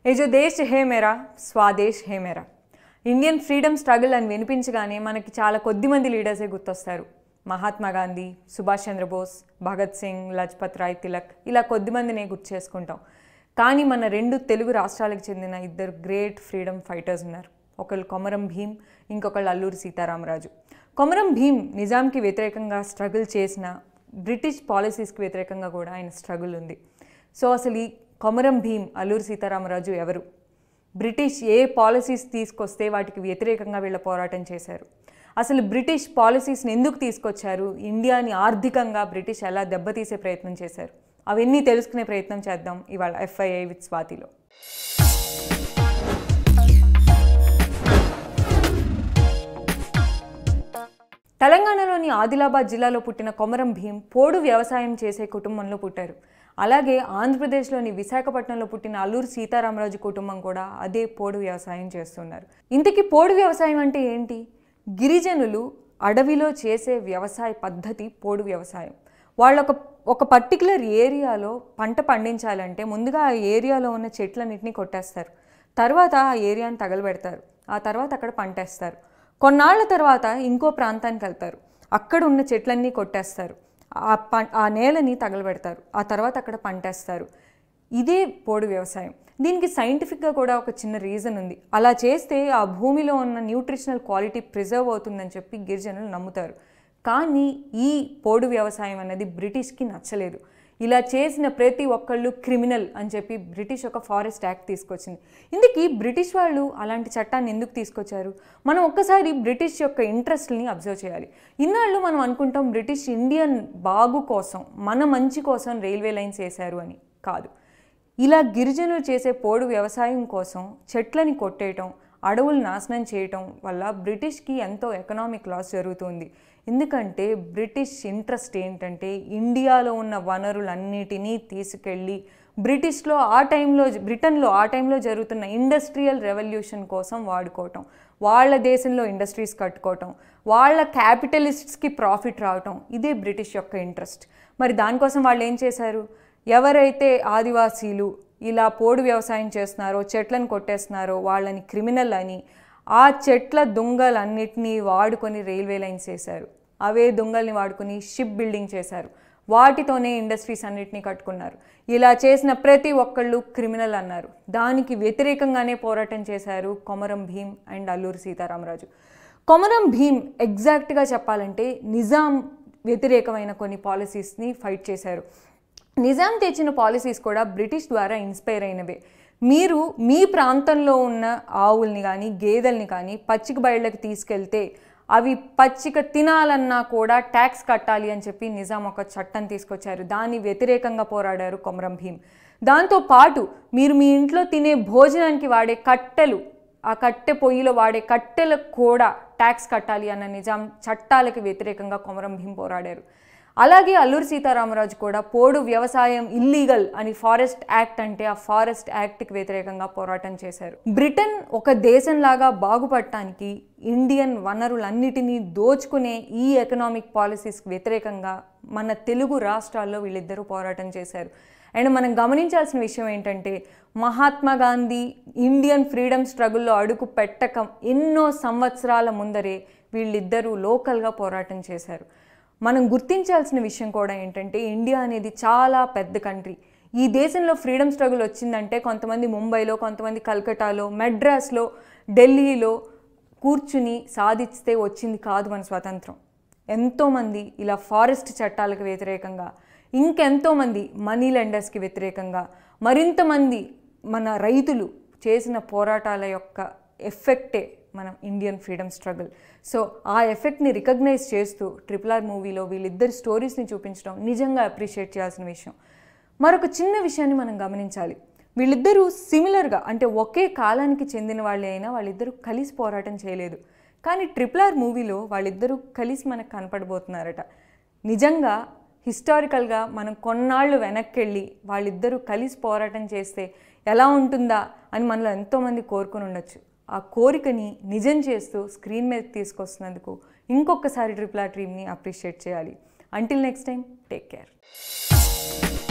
ఏ జో దేశ్ హే మేరా స్వాదేశ్ హే మేరా Indian freedom struggle అని వినిపించగానే మనకి చాలా కొద్ది మంది లీడర్సే గుర్తొస్తారు మహాత్మా గాంధీ సుభాష్ చంద్రబోస్ భగత్ సింగ్ లజ్పత్ రాయ్ తిలక్ ఇలా కొద్ది మందినే గుర్తు చేసుకుంటాం కానీ మన రెండు తెలుగు రాష్ట్రాలకు చెందిన ఇద్దరు గ్రేట్ ఫ్రీడమ్ ఫైటర్స్ ఉన్నారు ఒకళ్ళు కొమరం భీమ్ ఇంకొకళ్ళు అల్లూరి సీతారామరాజు కొమరం భీమ్ నిజాంకి వ్యతిరేకంగా స్ట్రగుల్ చేసిన బ్రిటిష్ పాలసీస్కి వ్యతిరేకంగా కూడా ఆయన స్ట్రగుల్ ఉంది సో అసలు ఈ కొమరం భీమ్ అల్లూరి సీతారామరాజు ఎవరు బ్రిటిష్ ఏ పాలసీస్ తీసుకొస్తే వాటికి వ్యతిరేకంగా వీళ్ళ పోరాటం చేశారు అసలు బ్రిటిష్ పాలసీస్ని ఎందుకు తీసుకొచ్చారు ఇండియాని ఆర్థికంగా బ్రిటిష్ ఎలా దెబ్బతీసే ప్రయత్నం చేశారు అవన్నీ తెలుసుకునే ప్రయత్నం చేద్దాం ఇవాళ ఎఫ్ఐఐ విత్ స్వాతిలో తెలంగాణలోని ఆదిలాబాద్ జిల్లాలో పుట్టిన కొమరం భీం పోడు వ్యవసాయం చేసే కుటుంబంలో పుట్టారు అలాగే ఆంధ్రప్రదేశ్లోని విశాఖపట్నంలో పుట్టిన అల్లూరు సీతారామరాజు కుటుంబం కూడా అదే పోడు వ్యవసాయం చేస్తున్నారు ఇంతకీ పోడు వ్యవసాయం అంటే ఏంటి గిరిజనులు అడవిలో చేసే వ్యవసాయ పద్ధతి పోడు వ్యవసాయం వాళ్ళ ఒక ఒక పర్టికులర్ ఏరియాలో పంట పండించాలంటే ముందుగా ఆ ఏరియాలో ఉన్న చెట్లన్నింటినీ కొట్టేస్తారు తర్వాత ఆ ఏరియాని తగలబెడతారు ఆ తర్వాత అక్కడ పంటేస్తారు కొన్నాళ్ల తర్వాత ఇంకో ప్రాంతానికి వెళ్తారు అక్కడ ఉన్న చెట్లన్నీ కొట్టేస్తారు ఆ ప ఆ నేలని తగలబెడతారు ఆ తర్వాత అక్కడ పంటేస్తారు ఇదే పోడు వ్యవసాయం దీనికి సైంటిఫిక్గా కూడా ఒక చిన్న రీజన్ ఉంది అలా చేస్తే ఆ భూమిలో ఉన్న న్యూట్రిషనల్ క్వాలిటీ ప్రిజర్వ్ అవుతుందని చెప్పి గిరిజనులు నమ్ముతారు కానీ ఈ పోడు వ్యవసాయం అనేది బ్రిటిష్కి నచ్చలేదు ఇలా చేసిన ప్రతి ఒక్కళ్ళు క్రిమినల్ అని చెప్పి బ్రిటిష్ ఒక ఫారెస్ట్ యాక్ట్ తీసుకొచ్చింది ఇందుకీ బ్రిటిష్ వాళ్ళు అలాంటి చట్టాన్ని ఎందుకు తీసుకొచ్చారు మనం ఒక్కసారి బ్రిటిష్ యొక్క ఇంట్రెస్ట్ని అబ్జర్వ్ చేయాలి ఇన్నాళ్ళు మనం అనుకుంటాం బ్రిటిష్ ఇండియన్ బాగు కోసం మన మంచి కోసం రైల్వే లైన్స్ వేశారు అని కాదు ఇలా గిరిజనులు చేసే పోడు వ్యవసాయం కోసం చెట్లని కొట్టేయటం అడవులు నాశనం చేయటం వల్ల బ్రిటిష్కి ఎంతో ఎకనామిక్ లాస్ జరుగుతుంది ఎందుకంటే బ్రిటిష్ ఇంట్రెస్ట్ ఏంటంటే ఇండియాలో ఉన్న వనరులన్నిటినీ తీసుకెళ్ళి బ్రిటిష్లో ఆ టైంలో బ్రిటన్లో ఆ టైంలో జరుగుతున్న ఇండస్ట్రియల్ రెవల్యూషన్ కోసం వాడుకోవటం వాళ్ళ దేశంలో ఇండస్ట్రీస్ కట్టుకోవటం వాళ్ళ క్యాపిటలిస్ట్స్కి ప్రాఫిట్ రావటం ఇదే బ్రిటిష్ యొక్క ఇంట్రెస్ట్ మరి దానికోసం వాళ్ళు ఏం చేశారు ఎవరైతే ఆదివాసీలు ఇలా పోడు వ్యవసాయం చేస్తున్నారో చెట్లను కొట్టేస్తున్నారో వాళ్ళని క్రిమినల్ అని ఆ చెట్ల దొంగలన్నిటినీ వాడుకొని రైల్వే లైన్స్ చేశారు అవే దొంగల్ని వాడుకొని షిప్ బిల్డింగ్ చేశారు వాటితోనే ఇండస్ట్రీస్ అన్నిటినీ కట్టుకున్నారు ఇలా చేసిన ప్రతి ఒక్కళ్ళు క్రిమినల్ అన్నారు దానికి వ్యతిరేకంగానే పోరాటం చేశారు కొమరం భీమ్ అండ్ అల్లూరి సీతారామరాజు కొమరం భీమ్ ఎగ్జాక్ట్గా చెప్పాలంటే నిజాం వ్యతిరేకమైన కొన్ని పాలసీస్ని ఫైట్ చేశారు నిజాం తెచ్చిన పాలసీస్ కూడా బ్రిటిష్ ద్వారా ఇన్స్పైర్ అయినవే మీరు మీ ప్రాంతంలో ఉన్న ఆవుల్ని కానీ గేదెల్ని కానీ పచ్చిక బయళ్ళకి తీసుకెళ్తే అవి పచ్చిక తినాలన్నా కూడా ట్యాక్స్ కట్టాలి అని చెప్పి నిజాం ఒక చట్టం తీసుకొచ్చారు దాని వ్యతిరేకంగా పోరాడారు కొమరం భీమ్ దాంతో పాటు మీరు మీ ఇంట్లో తినే భోజనానికి వాడే కట్టెలు ఆ కట్టె పొయ్యిలో వాడే కట్టెలకు కూడా ట్యాక్స్ కట్టాలి అన్న నిజాం చట్టాలకి వ్యతిరేకంగా కొమరం భీం పోరాడారు అలాగే అల్లూరి సీతారామరాజు కూడా పోడు వ్యవసాయం ఇల్లీగల్ అని ఫారెస్ట్ యాక్ట్ అంటే ఆ ఫారెస్ట్ యాక్ట్కి వ్యతిరేకంగా పోరాటం చేశారు బ్రిటన్ ఒక దేశంలాగా బాగుపడటానికి ఇండియన్ వనరులన్నిటినీ దోచుకునే ఈ ఎకనామిక్ పాలసీస్కి వ్యతిరేకంగా మన తెలుగు రాష్ట్రాల్లో వీళ్ళిద్దరూ పోరాటం చేశారు అండ్ మనం గమనించాల్సిన విషయం ఏంటంటే మహాత్మా గాంధీ ఇండియన్ ఫ్రీడమ్ స్ట్రగుల్లో అడుగు పెట్టక ఎన్నో సంవత్సరాల ముందరే వీళ్ళిద్దరూ లోకల్గా పోరాటం చేశారు మనం గుర్తించాల్సిన విషయం కూడా ఏంటంటే ఇండియా అనేది చాలా పెద్ద కంట్రీ ఈ దేశంలో ఫ్రీడమ్ స్ట్రగుల్ వచ్చిందంటే కొంతమంది ముంబైలో కొంతమంది కల్కటాలో మెడ్రాస్లో ఢిల్లీలో కూర్చుని సాధిస్తే వచ్చింది కాదు మన స్వాతంత్రం ఎంతోమంది ఇలా ఫారెస్ట్ చట్టాలకు వ్యతిరేకంగా ఇంకెంతోమంది మనీ లెండర్స్కి వ్యతిరేకంగా మరింతమంది మన రైతులు చేసిన పోరాటాల యొక్క ఎఫెక్టే మన ఇండియన్ ఫ్రీడమ్ స్ట్రగుల్ సో ఆ ఎఫెక్ట్ని రికగ్నైజ్ చేస్తూ ట్రిపుల్ ఆర్ మూవీలో వీళ్ళిద్దరి స్టోరీస్ని చూపించడం నిజంగా అప్రిషియేట్ చేయాల్సిన విషయం మరొక చిన్న విషయాన్ని మనం గమనించాలి వీళ్ళిద్దరూ సిమిలర్గా అంటే ఒకే కాలానికి చెందిన వాళ్ళే అయినా వాళ్ళిద్దరూ కలిసి పోరాటం చేయలేదు కానీ ట్రిపుల్ ఆర్ మూవీలో వాళ్ళిద్దరూ కలిసి మనకు కనపడబోతున్నారట నిజంగా హిస్టారికల్గా మనం కొన్నాళ్ళు వెనక్కి వెళ్ళి వాళ్ళిద్దరూ కలిసి పోరాటం చేస్తే ఎలా ఉంటుందా అని మనలో ఎంతోమంది కోరుకుని ఉండొచ్చు ఆ కోరికని నిజం చేస్తూ స్క్రీన్ మీద తీసుకొస్తున్నందుకు ఇంకొకసారి ట్రిపుల్ ఆర్ టీమ్ని అప్రిషియేట్ చేయాలి until next time take care